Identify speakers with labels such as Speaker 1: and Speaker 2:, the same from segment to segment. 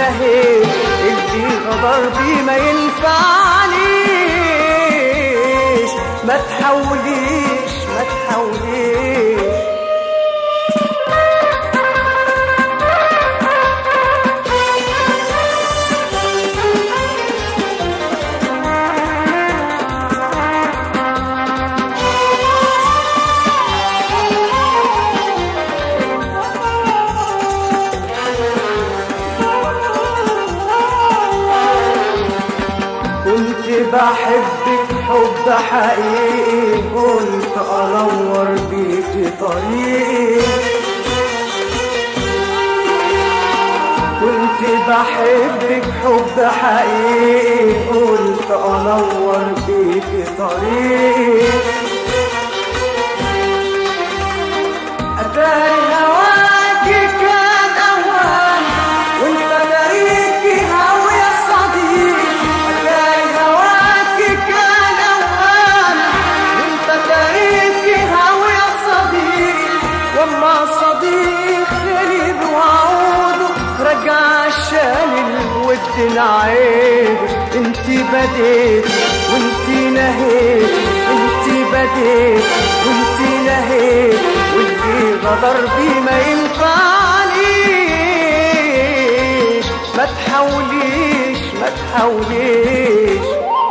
Speaker 1: نهيت اللي غدر بي ما ينفعنيش ما تحاوليش ما تحاوليش كنت بحبك حب حقيقي قلت انور بيكي طريقي كنت بحبك حب حقيقي قلت انور بيكي طريقي اتاري هواكي كان اوان وانت طريقي هوا يا صديق اتاري هواكي كان اوان وانت طريقي هوا يا صديق وما صديق غريب وعوده رجع عشان الود نعيد انت بديت وانت نهيت انت بديت وانت نهيت واللي غدر بي ما ينفعنيش ما تحاوليش ما تحاوليش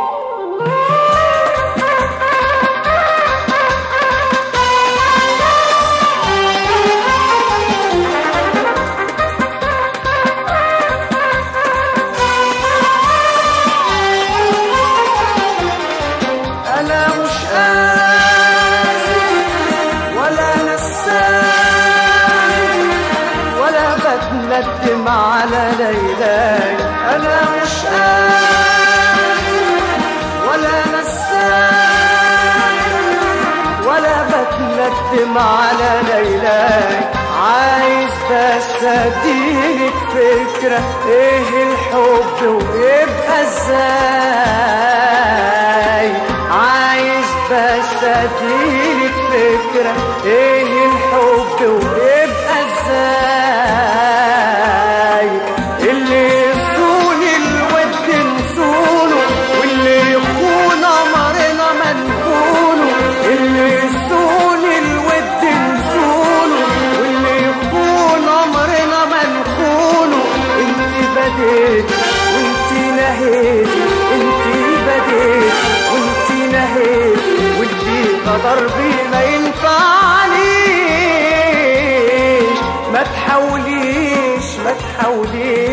Speaker 1: انا مش قاسي ولا نسان ولا بتندم على ليلاي انا مش قاسي ولا نسان ولا بتندم على ليلاي عايز بس اديلك فكرة ايه الحب ويبقى ازاي عايز بس اديلك فكرة ايه الحب ويبقى ازاي اللي يصون الود نصونه واللي يخون امرنا منكونه اللي يصون الود نصونه واللي يخون امرنا منكونه انت بديت وانت نهيت انت بديت وانت نهيت واللي غدر بي ما ينفعنيش ما تحاوليش ما تحاوليش